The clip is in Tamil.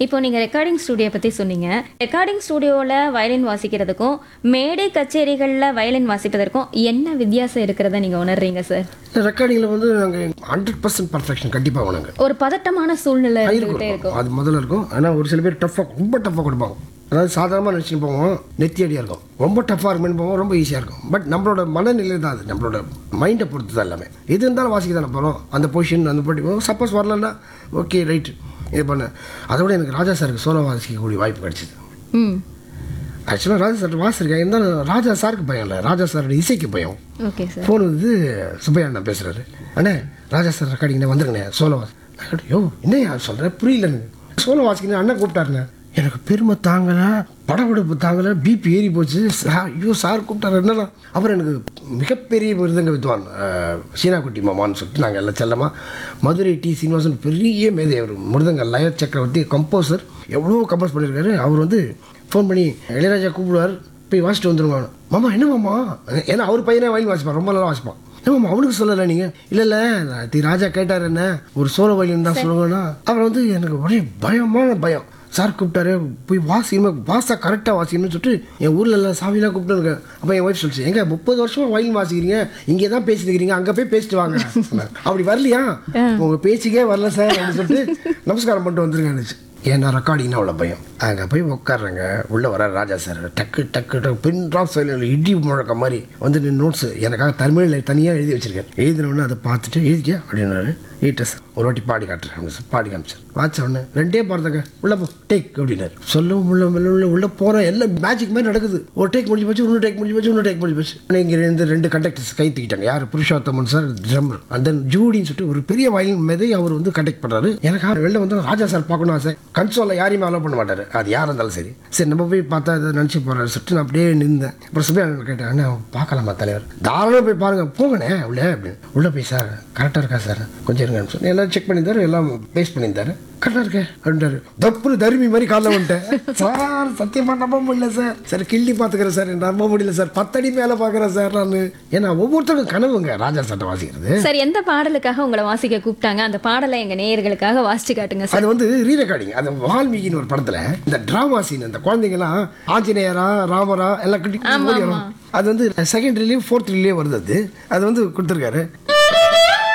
இப்போ நீங்க ரெக்கார்டிங் ஸ்டுடியோ பத்தி சொன்னீங்க ரெக்கார்டிங் ஸ்டுடியோல வயலின் வாசிக்கிறதுக்கும் மேடை கச்சேரிகள்ல வயலின் வாசிப்பதற்கும் என்ன வித்தியாசம் இருக்கிறத நீங்க உணர்றீங்க சார் இந்த ரெக்கார்டிங்கில் வந்து நாங்கள் ஹண்ட்ரட் பர்சன்ட் பர்ஃபெக்ஷன் கண்டிப்பாக வேணுங்க ஒரு பதட்டமான சூழ்நிலை இருந்துகிட்டே இருக்கும் இருக்கும் அது முதல்ல இருக்கும் ஆனால் ஒரு சில பேர் டஃப்பாக ரொம்ப டஃப்பாக கொடுப்பாங்க அதாவது சாதாரணமாக நினச்சிட்டு போவோம் நெத்தி அடியாக இருக்கும் ரொம்ப டஃப்பாக இருக்குன்னு போவோம் ரொம்ப ஈஸியாக இருக்கும் பட் நம்மளோட மனநிலை தான் அது நம்மளோட மைண்டை பொறுத்து தான் எல்லாமே எது இருந்தாலும் வாசிக்க தானே போகிறோம் அந்த பொசிஷன் அந்த போட்டி சப்போஸ் வரலன்னா ஓகே ரைட்டு இது பண்ண அதோட எனக்கு ராஜா சாருக்கு சோலோ வாசிக்கக்கூடிய வாய்ப்பு கிடைச்சிது ம் ஆக்சுவலாக ராஜா சார் வாசிருக்கேன் இருந்தாலும் ராஜா சாருக்கு பயம் இல்லை ராஜா சாரோட இசைக்கு பயம் ஓகே சார் ஃபோன் வந்து சுப்பையா அண்ணா பேசுகிறாரு அண்ணே ராஜா சார் ரெக்கார்டிங்ண்ணே வந்துருங்கண்ணே சோலோ வாசி நான் கேட்டேன், யோ என்னையா சொல்கிறேன் புரியல எனக்கு சோலோ வாசிக்கணும் அண்ணன் கூப்பிட்டாருண்ணே எனக்கு பெருமை தாங்கலை படபடப்பு தாங்கலை பிபி ஏறி போச்சு சா- ஐயோ சார் கூப்பிட்டாரு என்னடா அப்புறம் எனக்கு மிகப்பெரிய மிருதங்க வித்வான் அஹ், சீனாக்குட்டி மாமான்னு சொல்லிட்டு நாங்கள் எல்லாம் செல்லமாக மதுரை டி சீனிவாசன் பெரிய மேதை அவர் மிருதங்க லய சக்கரவர்த்தி கம்போசர் எவ்வளோ கம்போஸ் பண்ணியிருக்காரு அவர் வந்து ஃபோன் பண்ணி இளையராஜா கூப்பிடுவார் போய் வாசிட்டு வந்துருங்க மாமா என்ன மாமா ஏன்னா அவர் பையனே வயலின் வாசிப்பான் ரொம்ப நல்லா வாசிப்பான் என்ன மாமா அவனுக்கு சொல்லலை நீங்கள் இல்லை இல்லை தி ராஜா கேட்டார் என்ன ஒரு சோழ வயலின் தான் சொல்லுங்கன்னா அப்புறம் வந்து எனக்கு ஒரே பயமான பயம் சார் கூப்பிட்டாரு போய் வாசிக்கணும் வாசா கரெக்டாக வாசிக்கணும்னு சொல்லிட்டு என் ஊரில் எல்லாம் சாமிலாம் கூப்பிட்டு அப்போ என் ஒய்ஃப் சொல்லிச்சு எங்க முப்பது வருஷமா வயலின் வாசிக்கிறீங்க இங்கே தான் பேசிட்டு இருக்கிறீங்க அங்கே போய் பேசிட்டு வாங்க சொன்னார். அப்படி வரலையா உங்கள் பேச்சுக்கே வரல சார் அப்படின்னு சொல்லிட்டு நமஸ்காரம் பண்ணிட்டு வந்துருங்க ஏன்னா ரெக்கார்டிங்னா அவ்வளோ பயம் அங்கே போய் உட்காடுறாங்க உள்ளே வர ராஜா சார் டக்கு டக்கு டக்கு பின் ட்ராப் சைடில் இடி முழக்க மாதிரி வந்து நோட்ஸ் எனக்காக தமிழில் தனியாக எழுதி வச்சிருக்கேன் எழுதினோடனே அதை பார்த்துட்டு எழுதிக்க அப்படின்னாரு ஈட்ட சார் ஒரு வாட்டி பாடி காட்டுறேன் அப்படின்னு சொல்லி பாடி காமிச்சார் வாட்ச உடனே ரெண்டே பாருங்க உள்ளே போ டேக் அப்படின்னாரு சொல்லவும் உள்ள உள்ள உள்ள உள்ளே போகிறேன் எல்லாம் மேஜிக் மாதிரி நடக்குது ஒரு டேக் முடிஞ்சு போச்சு இன்னொரு டேக் முடிஞ்சு போச்சு இன்னொரு டேக் முடிஞ்சு போச்சு இங்கே இருந்து ரெண்டு கண்டக்டர்ஸ் கை தூக்கிட்டாங்க யார் Purushothaman sir drummer and then ஜூடின்னு சொல்லிட்டு ஒரு பெரிய வயலின் மெதை அவர் வந்து கண்டக்ட் பண்ணுறாரு எனக்கு அவர் வெளில வந்து ராஜா சார் பார்க்கணும் ஆசை கன்சோலில் யாரையுமே அலோவ் பண்ண மாட்டார் அது யாராக இருந்தாலும் சரி சரி நம்ம போய் பார்த்தா அதை நினச்சி போகிறாரு சொல்லிட்டு நான் அப்படியே நின்றேன் அப்புறம் சுபையா கேட்டேன் அண்ணா பார்க்கலாமா தலைவர் தாராளமாக போய் பாருங்க போங்கண்ணே உள்ளே அப்படின்னு உள்ளே போய் சார் கரெக்டாக இருக்கா சார் கொஞ்சம் இருங்கன்னு சொல்லி எல்லாம் செக் பண்ணியிருந்தாரு எல்லாம் பேஸ் பண்ணியிருந்தாரு கரெக்டாக இருக்கேன் அப்படின்ட்டாரு தப்புனு தருமி மாதிரி காலைல வந்துட்டேன் சார் சத்தியமாக நம்ப முடியல சார் சார் கிள்ளி பார்த்துக்கிறேன் சார் நம்ப முடியல சார் பத்தடி மேலே பார்க்குறேன் சார் நான் ஏன்னா ஒவ்வொருத்தருக்கும் கனவுங்க ராஜா சட்டை வாசிக்கிறது சார் எந்த பாடலுக்காக உங்களை வாசிக்க கூப்பிட்டாங்க அந்த பாடலை எங்க நேயர்களுக்காக வாசிச்சு காட்டுங்க சார் அது வந்து ரீ ரெக்கார்டிங் அந்த வால்மீகின்னு ஒரு படத்துல இந்த டிராமா சீன் அந்த குழந்தைங்கலாம் ஆஞ்சநேயரா ராமரா எல்லாம் கட்டி ஓடி வரும். அது வந்து செகண்ட் ரிலீவ் ஃபோர்த் ரிலீவ் வருது அது அது வந்து கொடுத்துருக்காரு